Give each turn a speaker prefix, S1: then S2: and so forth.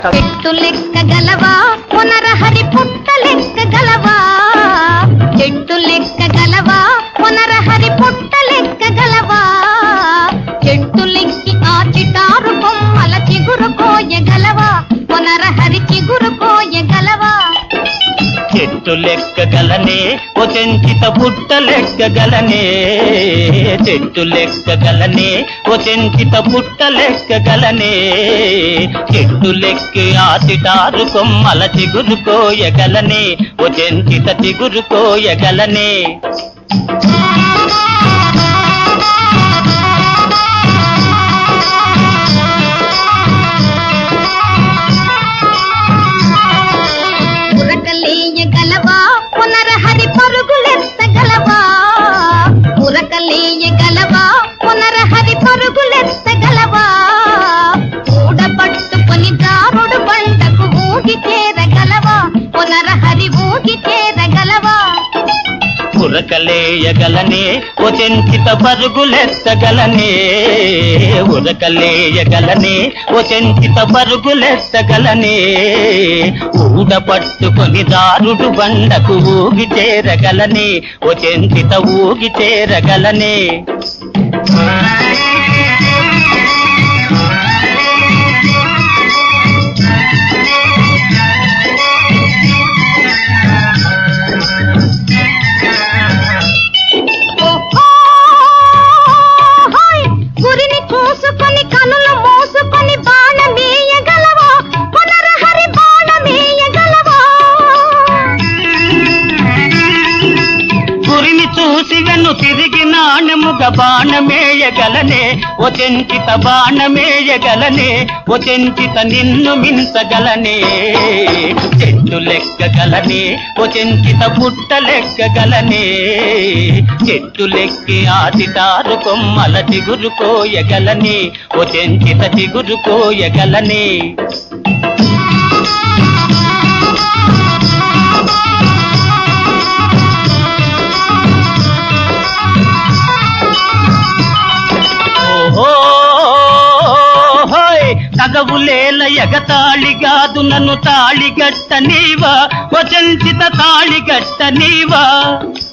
S1: చెట్టు లెక్క గలవా పునరహరి పుట్ట లెక్క గలవా చెట్టు లెక్క గలవా పునరహరి పుట్ట లెక్క గలవా చెట్టు లెక్కి ఆ చిటారు కొమ్మల చిగురు కోయగలవా పునరహరి చిగురు కోయగలవా
S2: చెట్టు లెక్కగలనే ఓ చెంచిత పుట్ట లెక్కగలనే చెట్టు లెక్కగలనే ఓ చెంచిత పుట్ట లెక్కగలనే చెట్టు లెక్కి ఆసిటారు కొమ్మల చిగురు కోయగలనే ఓ చెంచిత చిగురు కోయగలనే
S1: ఉరకలేయగలవా పునరహరి పరుగులెత్తగలవా ఉరకలేయగలవా పునరహరి పరుగులెత్తగలవా ఊడ పట్టుకొని దారుడు బండకు ఊగి చేరగలవా పునరహరి ఊగి చేరగలవా
S2: ఉరకలేయగలనే ఓ చెంచిత పరుగులెత్తగలనే ఉరకలేయగలనే ఓ చెంచిత పరుగులెత్తగలనే ఊడ పట్టుకొని దారుడు బండకు ఊగి చేరగలనే ఓ చెంచిత ఊగి చేరగలనే
S1: ఓహోయ్! గురిని చూసుకొని కనులు మూసుకొని బాణమేయగలవా పునరహరి బాణమేయగలవా
S2: గురిని చూసి వెన్ను తిరిగి నాణ్యముగ బాణమేయగలనే ఓ చెంచిత బాణమేయగలనే ఓ చెంచిత నిన్ను మించగలనే చెట్టు లెక్కగలనే ఓ చెంచిత పుట్ట లెక్కగలనే చెట్టు లెక్కి ఆదితారు కొమ్మల చిగురు కోయగలనే ఓ చెంచిత చిగురు కోయగలనే ఓహోయ్ తగవులేల ఎగతాళిగాదు నన్ను తాళిగట్ట నీవా వచంచిత తాళిగట్ట నీవా